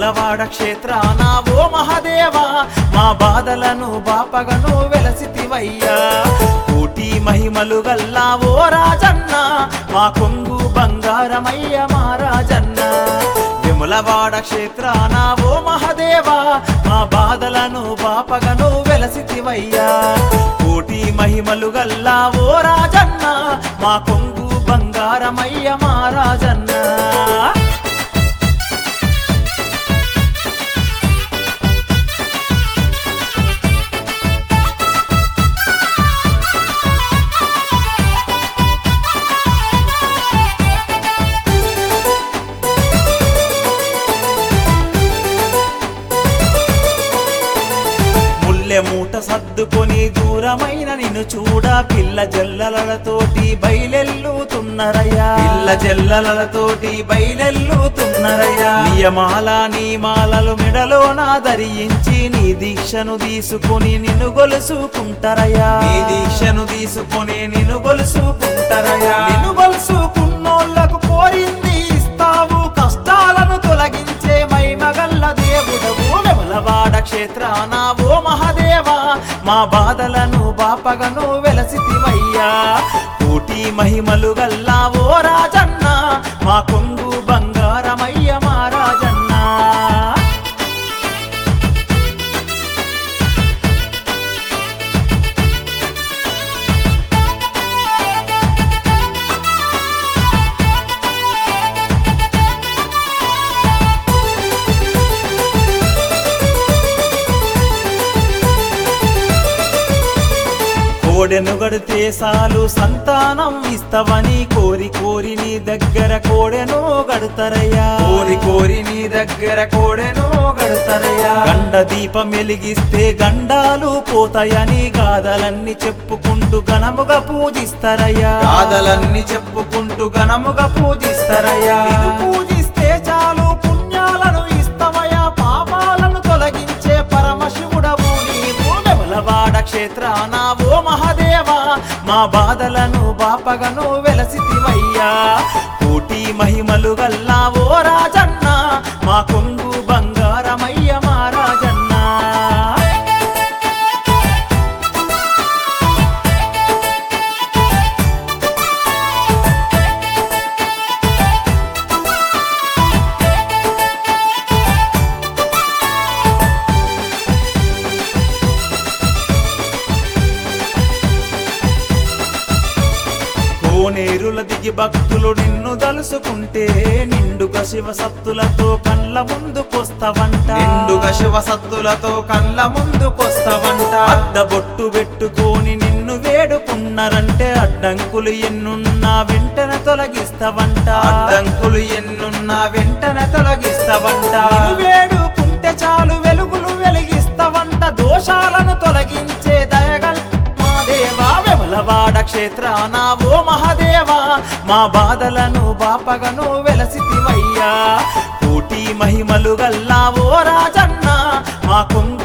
వెములవాడ క్షేత్రాన ఓ మహదేవా మా బాధలను బాపగను వెలసితివయ్యా కోటి మహిమలు గల్లా ఓ రాజన్న మా కొంగు బంగారమయ్య మా రాజన్న విములవాడ క్షేత్రాన ఓ మహదేవా మా బాధలను బాపగను వెలసితివయ్యా కోటి మహిమలు గల్లా ఓ రాజన్న మా కొంగు బంగారమయ్య మా రాజన్న ముల్లె మూట సర్దుకొని దూరమైన నిన్ను చూడ పిల్ల జల్లలతోటి బయలెల్లుతున్నరయ్యా పిల్ల జల్లలతోటి బయలెల్లుతున్నరయ్యా నియమాల నీమాలలు మెడలో నా ధరించి నీ దీక్షను తీసుకొని నిన్ను గొలుసుకుంటారయ్యా నీ దీక్షను తీసుకొని నిన్ను గొలుసుకుంటారయ్యా నిన్ను గొలుసుకున్నోళ్లకు కోరింది ఇస్తావు కష్టాలను తొలగించే మైమగల్ల దేవుడవు వెమలవాడ క్షేత్రాన ఓ మహదేవా మా బాధలను బాపగను వెలసితివయ్యా కోటి మహిమలు గల్లా ఓ రాజన్న మా కొంగు బంగారమయ్య మా రాజన్న కోడెను గడితే సాలు సంతానం ఇస్తవని కోరి కోరి నీ దగ్గర కోడెను గడతరయ్యా కోరి కోరి నీ దగ్గర కోడెను గడతరయ్యా గండ దీపం వెలిగిస్తే గండాలు పోతాయని గాథలన్నీ చెప్పుకుంటూ ఘనముగా పూజిస్తారయ్యా గాథలన్నీ చెప్పుకుంటూ ఘనముగా పూజిస్తారయ్యా నిన్ను పూజిస్తే చాలు పుణ్యాలను ఇస్తమయ్యా పాపాలను తొలగించే పరమశివుడవు నీవు వెమలవాడ క్షేత్రాన ఓ మహదేవా మా బాధలను బాపగను వెలసితివయ్యా కోటి మహిమలు గల్లా ఓ రాజన్న మా కొంగు బంగారమయ్య మా రాజన్న కోనేరుల దిగి భక్తులు నిన్ను దలుసుకుంటే నిండుగా శివ సత్తులతో కళ్ళ ముందుకొస్తవంట నిండుగా శివ సత్తులతో కళ్ళ ముందుకొస్తవంట అద్దబొట్టు పెట్టుకొని నిన్ను వేడుకున్నారంటే అడ్డంకులు ఎన్నున్నా వెంటనే తొలగిస్తవంట అడ్డంకులు ఎన్నున్నా వెంటనే తొలగిస్తవంట నిన్ను వేడుకుంటే చాలు వెలుగులు వెలిగిస్తవంట దోషాలను తొలగించే దయగల్ మా దేవా వెమలవాడ క్షేత్రాన ఓ మహదేవా మా బాధలను బాపగను వెలసితివయ్యా కోటి మహిమలు గల్లా ఓ రాజన్న మా కొంగు